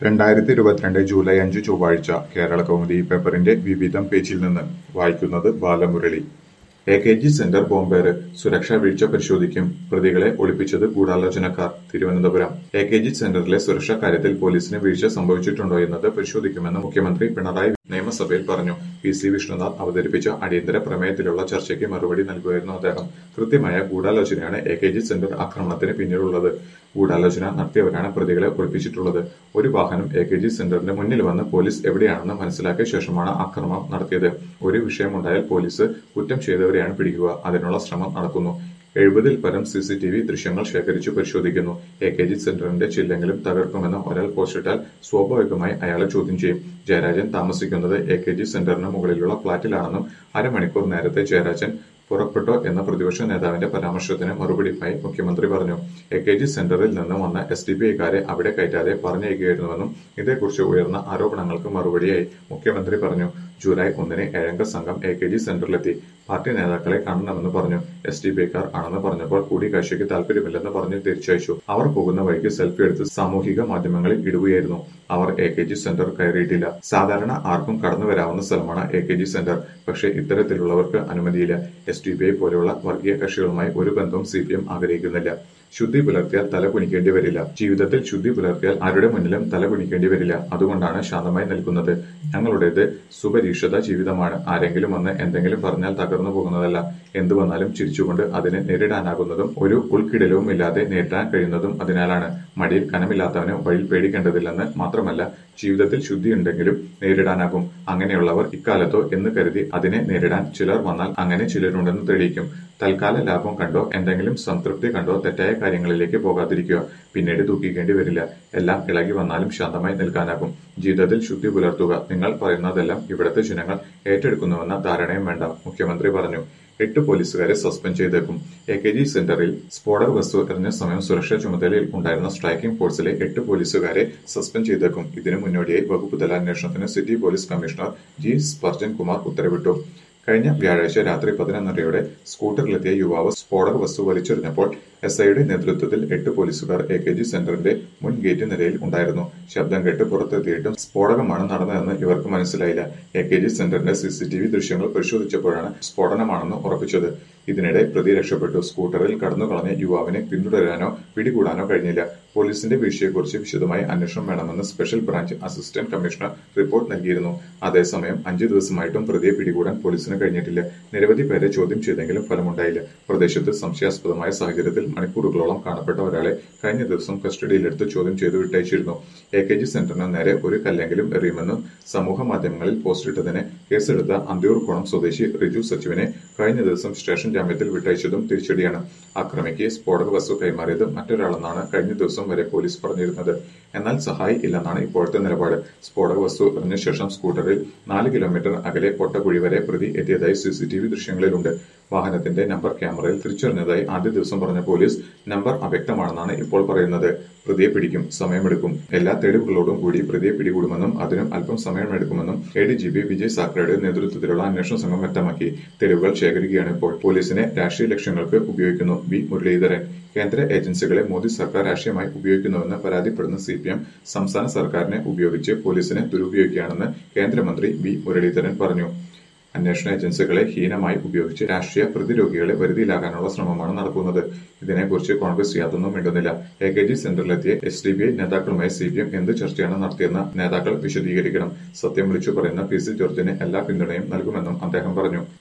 രണ്ടായിരത്തി ഇരുപത്തിരണ്ട് ജൂലൈ അഞ്ച് ചൊവ്വാഴ്ച കേരള കൗമുദി പേപ്പറിന്റെ വിവിധം പേജിൽ നിന്ന് വായിക്കുന്നത് Balamurali A K G centre ബോംബേറ് സുരക്ഷാ വീഴ്ച പരിശോധിക്കും പ്രതികളെ ഒളിപ്പിച്ചത് ഗൂഢാലോചനക്കാർ തിരുവനന്തപുരം എ കെ ജി സെന്ററിലെ സുരക്ഷാ കാര്യത്തിൽ പോലീസിന് വീഴ്ച സംഭവിച്ചിട്ടുണ്ടോ എന്നത് പരിശോധിക്കുമെന്ന് മുഖ്യമന്ത്രി പിണറായി നിയമസഭയിൽ പറഞ്ഞു പി സി വിഷ്ണുനാഥ് അവതരിപ്പിച്ച അടിയന്തര പ്രമേയത്തിലുള്ള ചർച്ചയ്ക്ക് മറുപടി നൽകുകയായിരുന്നു അദ്ദേഹം കൃത്യമായ ഗൂഢാലോചനയാണ് എ കെ ജി സെന്റർ ആക്രമണത്തിന് പിന്നിലുള്ളത് ഗൂഢാലോചന നടത്തിയവരാണ് പ്രതികളെ ഒളിപ്പിച്ചിട്ടുള്ളത് ഒരു വാഹനം എ കെ ജി സെന്ററിന്റെ മുന്നിൽ വന്ന് പോലീസ് എവിടെയാണെന്ന് മനസ്സിലാക്കിയ ശേഷമാണ് ആക്രമണം നടത്തിയത് ഒരു വിഷയമുണ്ടായാൽ പോലീസ് കുറ്റം ചെയ്തവരെയാണ് പിടിക്കുക അതിനുള്ള ശ്രമം നടക്കുന്നു എഴുപതിൽ പരം സി സി ടി വി ദൃശ്യങ്ങൾ ശേഖരിച്ചു പരിശോധിക്കുന്നു എ കെ ജി സെന്ററിന്റെ ചില്ലെങ്കിലും തകർക്കുമെന്ന് ഒരാൾ പോസ്റ്റിട്ടാൽ സ്വാഭാവികമായി അയാളെ ചോദ്യം ചെയ്യും ജയരാജൻ താമസിക്കുന്നത് എ കെ ജി സെന്ററിന് മുകളിലുള്ള ഫ്ളാറ്റിലാണെന്നും അരമണിക്കൂർ നേരത്തെ ജയരാജൻ പുറപ്പെട്ടോ എന്ന പ്രതിപക്ഷ നേതാവിന്റെ പരാമർശത്തിന് മറുപടിയുമായി മുഖ്യമന്ത്രി പറഞ്ഞു എ കെ ജി സെന്ററിൽ നിന്ന് വന്ന എസ് ഡി പി ഐക്കാരെ അവിടെ കയറ്റാതെ പറഞ്ഞയക്കുകയായിരുന്നുവെന്നും ഇതേക്കുറിച്ച് ഉയർന്ന ആരോപണങ്ങൾക്ക് മറുപടിയായി മുഖ്യമന്ത്രി പറഞ്ഞു ജൂലൈ ഒന്നിന് ഏഴംഗ സംഘം എ കെ ജി സെന്ററിലെത്തി പാർട്ടി നേതാക്കളെ കാണണമെന്ന് പറഞ്ഞു എസ് ഡി പി ഐക്കാർ ആണെന്ന് പറഞ്ഞപ്പോൾ കൂടിക്കാഴ്ചയ്ക്ക് താല്പര്യമില്ലെന്ന് പറഞ്ഞ് തിരിച്ചയച്ചു അവർ പോകുന്ന വഴിക്ക് സെൽഫി എടുത്ത് സാമൂഹിക മാധ്യമങ്ങളിൽ ഇടുകയായിരുന്നു അവർ എ കെ ജി സെന്റർ കയറിയിട്ടില്ല സാധാരണ ആർക്കും കടന്നു വരാവുന്ന സ്ഥലമാണ് എ കെ ജി സെന്റർ പക്ഷേ ഇത്തരത്തിലുള്ളവർക്ക് അനുമതിയില്ല എസ് ഡി പി ഐ പോലെയുള്ള വർഗീയ കക്ഷികളുമായി ഒരു ബന്ധവും സി പി എം ആഗ്രഹിക്കുന്നില്ല ശുദ്ധി പുലർത്തിയാൽ തല കുനിക്കേണ്ടി വരില്ല ജീവിതത്തിൽ ശുദ്ധി പുലർത്തിയാൽ ആരുടെ മുന്നിലും തല കുനിക്കേണ്ടി വരില്ല അതുകൊണ്ടാണ് ശാന്തമായി നിൽക്കുന്നത് ഞങ്ങളുടേത് സുപരീക്ഷിത ജീവിതമാണ് ആരെങ്കിലും വന്ന് എന്തെങ്കിലും പറഞ്ഞാൽ തകർന്നു പോകുന്നതല്ല എന്തു വന്നാലും ചിരിച്ചുകൊണ്ട് അതിനെ നേരിടാനാകുന്നതും ഒരു ഉൾക്കിടലവും ഇല്ലാതെ നേരിടാൻ കഴിയുന്നതും അതിനാലാണ് മടിയിൽ കനമില്ലാത്തവന് വഴിയിൽ പേടിക്കേണ്ടതില്ലെന്ന് മാത്രമല്ല ജീവിതത്തിൽ ശുദ്ധിയുണ്ടെങ്കിലും നേരിടാനാകും അങ്ങനെയുള്ളവർ ഇക്കാലത്തോ എന്ന് കരുതി അതിനെ നേരിടാൻ ചിലർ വന്നാൽ അങ്ങനെ ചിലരുണ്ടെന്ന് തെളിയിക്കും തൽക്കാല ലാഭം കണ്ടോ എന്തെങ്കിലും സംതൃപ്തി കണ്ടോ തെറ്റായ കാര്യങ്ങളിലേക്ക് പോകാതിരിക്കുക പിന്നീട് ദുഃഖിക്കേണ്ടി വരില്ല എല്ലാം ഇളകി വന്നാലും ശാന്തമായി നിൽക്കാനാകും ജീവിതത്തിൽ ശുദ്ധി പുലർത്തുക നിങ്ങൾ പറയുന്നതെല്ലാം ഇവിടുത്തെ ജനങ്ങൾ ഏറ്റെടുക്കുന്നുവെന്ന ധാരണയും വേണ്ട മുഖ്യമന്ത്രി പറഞ്ഞു എട്ട് പോലീസുകാരെ സസ്പെൻഡ് ചെയ്തേക്കും എ കെ ജി സെന്ററിൽ സ്ഫോടക വസ്തു എറിഞ്ഞ സമയം സുരക്ഷാ ചുമതലയിൽ ഉണ്ടായിരുന്ന സ്ട്രൈക്കിംഗ് ഫോഴ്സിലെ എട്ട് പോലീസുകാരെ സസ്പെൻഡ് ചെയ്തേക്കും ഇതിനു മുന്നോടിയായി വകുപ്പ് തല അന്വേഷണത്തിന് city police commissioner G Sparjan Kumar ഉത്തരവിട്ടു കഴിഞ്ഞ വ്യാഴാഴ്ച രാത്രി പതിനൊന്നരയോടെ സ്കൂട്ടറിലെത്തിയ യുവാവ് സ്ഫോടക വസ്തു വലിച്ചെറിഞ്ഞപ്പോൾ എസ് ഐയുടെ നേതൃത്വത്തിൽ എട്ട് പോലീസുകാർ എ കെ ജി സെന്ററിന്റെ മുൻ ഗേറ്റ് നിലയിൽ ഉണ്ടായിരുന്നു ശബ്ദം കേട്ട് പുറത്തെത്തിയിട്ടും സ്ഫോടനമാണ് നടന്നതെന്ന് ഇവർക്ക് മനസ്സിലായില്ല എ കെ ജി സെന്ററിന്റെ സി സി ടി വി ദൃശ്യങ്ങൾ പരിശോധിച്ചപ്പോഴാണ് സ്ഫോടനമാണെന്ന് ഉറപ്പിച്ചത് ഇതിനിടെ പ്രതി രക്ഷപ്പെട്ടു സ്കൂട്ടറിൽ കടന്നുകളഞ്ഞ യുവാവിനെ പിന്തുടരാനോ പിടികൂടാനോ കഴിഞ്ഞില്ല പോലീസിന്റെ വീഴ്ചയെക്കുറിച്ച് വിശദമായി അന്വേഷണം വേണമെന്ന് special branch assistant commissioner report നൽകിയിരുന്നു അതേസമയം അഞ്ചു ദിവസമായിട്ടും പ്രതിയെ പിടികൂടാൻ പോലീസിന് കഴിഞ്ഞിട്ടില്ല നിരവധി പേരെ ചോദ്യം ചെയ്തെങ്കിലും ഫലമുണ്ടായില്ല പ്രദേശത്ത് സംശയാസ്പദമായ സാഹചര്യത്തിൽ മണിക്കൂറുകളോളം കാണപ്പെട്ട ഒരാളെ കഴിഞ്ഞ ദിവസം കസ്റ്റഡിയിലെടുത്ത് ചോദ്യം ചെയ്തു വിട്ടയച്ചിരുന്നു എ കെ ജി സെന്ററിന് നേരെ ഒരു കല്ലെങ്കിലും എറിയുമെന്നും സമൂഹ മാധ്യമങ്ങളിൽ പോസ്റ്റിട്ടതിന് കേസെടുത്ത അന്തിയൂർക്കോണം സ്വദേശി റിജു സച്ചിവിനെ കഴിഞ്ഞ ദിവസം സ്റ്റേഷൻ ജാമ്യത്തിൽ വിട്ടയച്ചതും തിരിച്ചടിയാണ് ആക്രമിക്ക് സ്ഫോടക വസ്തു കൈമാറിയത് മറ്റൊരാളെന്നാണ് കഴിഞ്ഞ ദിവസം വരെ പോലീസ് പറഞ്ഞിരുന്നത് എന്നാൽ സഹായി ഇല്ലെന്നാണ് ഇപ്പോഴത്തെ നിലപാട് സ്ഫോടക വസ്തു എറിഞ്ഞ ശേഷം സ്കൂട്ടറിൽ നാല് കിലോമീറ്റർ അകലെ പൊട്ടക്കുഴി വരെ പ്രതി എത്തിയതായി സിസിടിവി ദൃശ്യങ്ങളിലുണ്ട് വാഹനത്തിന്റെ നമ്പർ ക്യാമറയിൽ തിരിച്ചറിഞ്ഞതായി ആദ്യ ദിവസം പറഞ്ഞ പോലീസ് നമ്പർ അവ്യക്തമാണെന്നാണ് ഇപ്പോൾ പറയുന്നത് പ്രതിയെ പിടിക്കും സമയമെടുക്കും എല്ലാ തെളിവുകളോടും കൂടി പ്രതിയെ പിടികൂടുമെന്നും അതിനും അല്പം സമയമെടുക്കുമെന്നും A D G P Vijay സാക്രയുടെ നേതൃത്വത്തിലുള്ള അന്വേഷണ സംഘം വ്യക്തമാക്കി തെളിവുകൾ ശേഖരിക്കുകയാണ് ഇപ്പോൾ പോലീസിനെ രാഷ്ട്രീയ ലക്ഷ്യങ്ങൾക്ക് ഉപയോഗിക്കുന്നു ബി മുരളീധരൻ കേന്ദ്ര ഏജൻസികളെ മോദി സർക്കാർ രാഷ്ട്രീയമായി ഉപയോഗിക്കുന്നുവെന്ന് പരാതിപ്പെടുന്ന സി പി എം സംസ്ഥാന സർക്കാരിനെ ഉപയോഗിച്ച് പോലീസിനെ ദുരുപയോഗിക്കുകയാണെന്ന് കേന്ദ്രമന്ത്രി വി മുരളീധരൻ പറഞ്ഞു അന്വേഷണ ഏജൻസികളെ ഹീനമായി ഉപയോഗിച്ച് രാഷ്ട്രീയ പ്രതിരോധികളെ വരുതിയിലാക്കാനുള്ള ശ്രമമാണ് നടക്കുന്നത് ഇതിനെക്കുറിച്ച് കോൺഗ്രസ് യാതൊന്നും മിണ്ടുന്നില്ല എ കെ ജി സെന്ററിലെത്തിയ എസ് ഡി ബി ഐ നേതാക്കളുമായി സി പി എം എന്ത് ചർച്ചയാണ് നടത്തിയെന്ന് നേതാക്കൾ വിശദീകരിക്കണം സത്യം വിളിച്ചു പറയുന്ന പി സി ജോർജിന് എല്ലാ പിന്തുണയും നൽകുമെന്നും അദ്ദേഹം പറഞ്ഞു